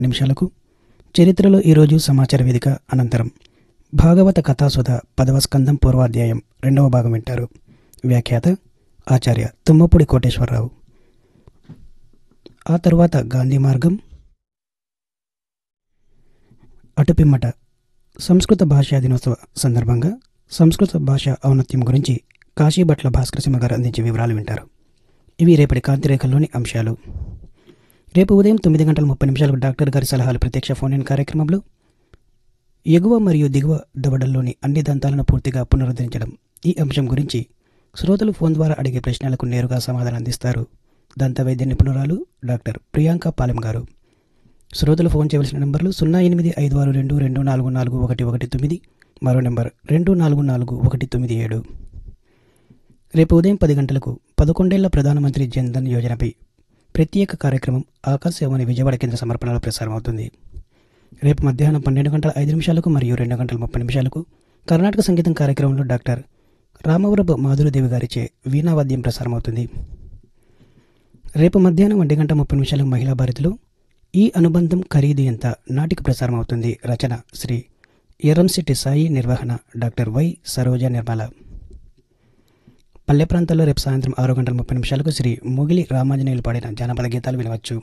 నిమిషాలకు చరిత్రలో ఈరోజు సమాచార వేదిక అనంతరం భాగవత కథాసుధ పదవ స్కందం పూర్వాధ్యాయం రెండవ భాగం వింటారు వ్యాఖ్యాత ఆచార్య తుమ్మపూడి కోటేశ్వరరావు ఆ తరువాత గాంధీ మార్గం అటుపిమ్మట సంస్కృత భాషా దినోత్సవ సందర్భంగా సంస్కృత భాష ఔన్నత్యం గురించి కాశీభట్ల భాస్కర సింహ గారు అందించే వివరాలు వింటారు ఇవి రేపటి కాంతిరేఖల్లోని అంశాలు రేపు ఉదయం తొమ్మిది గంటల ముప్పై నిమిషాలకు డాక్టర్ గారి సలహాలు ప్రత్యక్ష ఫోన్ ఇన్ కార్యక్రమంలో ఎగువ మరియు దిగువ దవడల్లోని అన్ని దంతాలను పూర్తిగా పునరుద్ధరించడం ఈ అంశం గురించి శ్రోతలు ఫోన్ ద్వారా అడిగే ప్రశ్నలకు నేరుగా సమాధానం అందిస్తారు దంత వైద్య నిపుణురాలు డాక్టర్ ప్రియాంక పాలెం గారు శ్రోతలు ఫోన్ చేయవలసిన నంబర్లు సున్నా ఎనిమిది ఐదు ఆరు రెండు రెండు నాలుగు నాలుగు ఒకటి ఒకటి తొమ్మిది మరో నెంబర్ రెండు నాలుగు నాలుగు ఒకటి తొమ్మిది ఏడు రేపు ఉదయం పది గంటలకు పదకొండేళ్ల ప్రధానమంత్రి జన్ధన్ యోజనపై ప్రత్యేక కార్యక్రమం ఆకాశవాణి విజయవాడ కేంద్ర సమర్పణలో ప్రసారం అవుతుంది రేపు మధ్యాహ్నం పన్నెండు గంటల ఐదు నిమిషాలకు మరియు రెండు గంటల ముప్పై నిమిషాలకు కర్ణాటక సంగీతం కార్యక్రమంలో డాక్టర్ రామవరపు మాధురదేవి గారిచే వీణావాద్యం ప్రసారం అవుతుంది రేపు మధ్యాహ్నం ఒంటి గంట ముప్పై నిమిషాలకు మహిళా భారతిలో ఈ అనుబంధం ఖరీదు ఎంత నాటిక ప్రసారం అవుతుంది రచన శ్రీ ఎర్రంశెట్టి సాయి నిర్వహణ డాక్టర్ వై సరోజ నిర్మల పల్లె ప్రాంతాల్లో రేపు సాయంత్రం ఆరు గంటల ముప్పై నిమిషాలకు శ్రీ మొగిలి రామాంజనేయులు పాడిన జానపద గీతాలు వినవచ్చు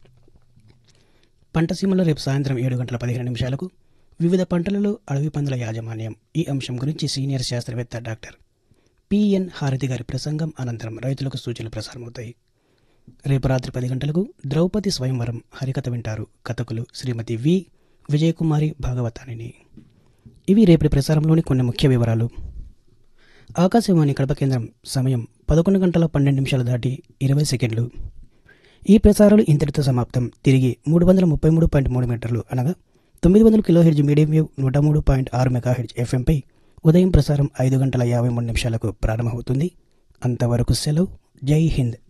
పంటసీమలో రేపు సాయంత్రం ఏడు గంటల పదిహేను నిమిషాలకు వివిధ పంటలలో అడవి పందుల యాజమాన్యం ఈ అంశం గురించి సీనియర్ శాస్త్రవేత్త డాక్టర్ పిఎన్ హారతి గారి ప్రసంగం అనంతరం రైతులకు సూచనలు ప్రసారమవుతాయి రేపు రాత్రి పది గంటలకు ద్రౌపది స్వయంవరం హరికథ వింటారు కథకులు శ్రీమతి వి విజయకుమారి భాగవతానిని ఇవి రేపటి ప్రసారంలోని కొన్ని ముఖ్య వివరాలు ఆకాశవాణి కడప కేంద్రం సమయం పదకొండు గంటల పన్నెండు నిమిషాలు దాటి ఇరవై సెకండ్లు ఈ ప్రసారాలు ఇంతటితో సమాప్తం తిరిగి మూడు వందల ముప్పై మూడు పాయింట్ మూడు మీటర్లు అనగా తొమ్మిది వందల కిలోహెర్జ్ మీడియం వేవ్ నూట మూడు పాయింట్ ఆరు మెగాహెర్జ్ ఎఫ్ఎంపై ఉదయం ప్రసారం ఐదు గంటల యాభై మూడు నిమిషాలకు ప్రారంభమవుతుంది అంతవరకు సెలవు జై హింద్